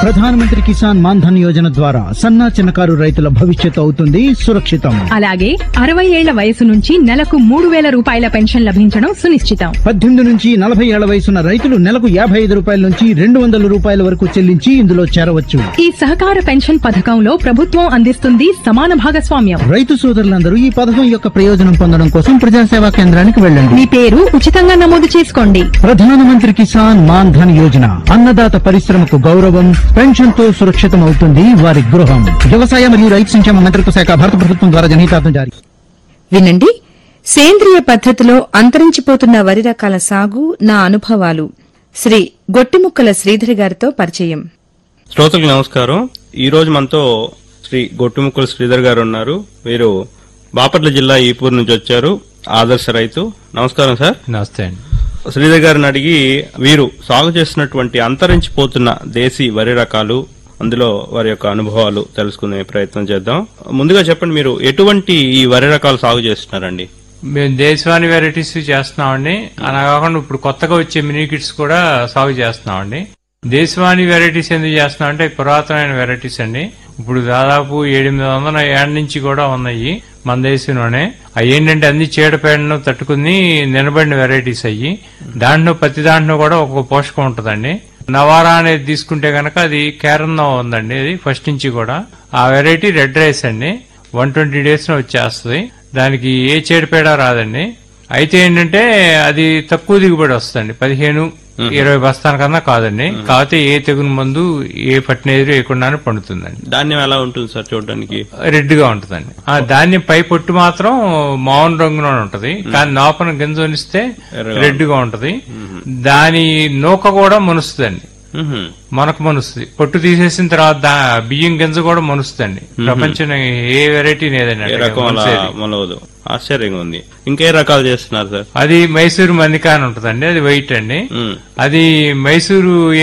ప్రధానమంత్రి కిసాన్ మాన్ ధన్ యోజన ద్వారా సన్నా చిన్నకారు రైతుల భవిష్యత్తు అవుతుంది సురక్షితం అలాగే అరవై ఏళ్ల వయసు నుంచి నెలకు మూడు వేల రూపాయల పెన్షన్ లభించడం సునిశ్చితం పద్దెనిమిది నుంచి నలభై ఏళ్ల వయసున్న రైతులు నెలకు యాభై ఐదు రూపాయల నుంచి రెండు వందల రూపాయల వరకు చెల్లించి ఇందులో చేరవచ్చు ఈ సహకార పెన్షన్ పథకంలో ప్రభుత్వం అందిస్తుంది సమాన భాగస్వామ్యం రైతు సోదరులందరూ ఈ పథకం యొక్క ప్రయోజనం పొందడం కోసం ప్రజాసేవా కేంద్రానికి వెళ్ళండి మీ పేరు ఉచితంగా నమోదు చేసుకోండి ప్రధానమంత్రి కిసాన్ మాన్ ధన్ యోజన అన్నదాత పరిశ్రమకు గౌరవం పెన్షన్ తో సురక్షితం అవుతుంది వారి గృహం వ్యవసాయ మరియు రైతు సంక్షేమ మంత్రిత్వ శాఖ భారత ప్రభుత్వం ద్వారా జనహితార్థం జారీ వినండి సేంద్రియ పద్ధతిలో అంతరించిపోతున్న వరి రకాల సాగు నా అనుభవాలు శ్రీ గొట్టిముక్కల శ్రీధరి గారితో పరిచయం శ్రోతలకు నమస్కారం ఈ రోజు మనతో శ్రీ గొట్టుముక్కల శ్రీధర్ గారు ఉన్నారు వీరు బాపట్ల జిల్లా ఈపూర్ నుంచి వచ్చారు ఆదర్శ రైతు నమస్కారం సార్ నమస్తే అండి శ్రీధర్ గారిని అడిగి వీరు సాగు చేస్తున్నటువంటి అంతరించిపోతున్న దేశీ వరి రకాలు అందులో వారి యొక్క అనుభవాలు తెలుసుకునే ప్రయత్నం చేద్దాం ముందుగా చెప్పండి మీరు ఎటువంటి ఈ వరి రకాలు సాగు చేస్తున్నారండి మేము దేశవాణి వెరైటీస్ చేస్తున్నామండి అలా కాకుండా ఇప్పుడు కొత్తగా వచ్చే మినీ కిట్స్ కూడా సాగు చేస్తున్నామండి దేశవాణి వెరైటీస్ ఎందుకు చేస్తున్నాం అంటే పురాతనమైన వెరైటీస్ అండి ఇప్పుడు దాదాపు ఎనిమిది వందల ఏళ్ళ నుంచి కూడా ఉన్నాయి మన దేశంలోనే అవి ఏంటంటే అన్ని చీడపేడను తట్టుకుని నిలబడిన వెరైటీస్ అయ్యి దాంట్లో ప్రతి దాంట్లో కూడా ఒక్కొక్క పోషకం ఉంటుందండి నవారా అనేది తీసుకుంటే గనక అది కేరళలో ఉందండి అది ఫస్ట్ నుంచి కూడా ఆ వెరైటీ రెడ్ రైస్ అండి వన్ ట్వంటీ డేస్ లో వచ్చేస్తుంది దానికి ఏ చెడిపేడ రాదండి అయితే ఏంటంటే అది తక్కువ దిగుబడి వస్తుందండి పదిహేను ఇరవై బస్తాల కన్నా కాదండి కాకపోతే ఏ తెగులు మందు ఏ పట్టినెదురు వేయకుండానే పండుతుందండి ధాన్యం ఎలా ఉంటుంది సార్ చూడడానికి రెడ్ గా ఉంటుందండి ఆ ధాన్యం పై పొట్టు మాత్రం మౌన్ రంగులోనే ఉంటది కానీ లోపల గింజ ఉనిస్తే ఎర్రగా రెడ్ గా ఉంటది దాని నూక కూడా మనుస్తుందండి మ్హూ. మనకు మనుస్తుంది పొట్టు తీసేసిన తర్వాత దా- బియ్యం గింజ కూడా మనుస్తుందండి ప్రపంచం ఏ వెరైటీ లేదండి ఏ అట్లాగే రకం అలా మనిషేది. మొలవదు ఆశ్చర్యంగా ఉంది ఇంకే రకాలు చేస్తున్నారు సార్ అది మైసూరు మందికా అని ఉంటదండి అది వైట్ అండి మ్. అది మైసూరు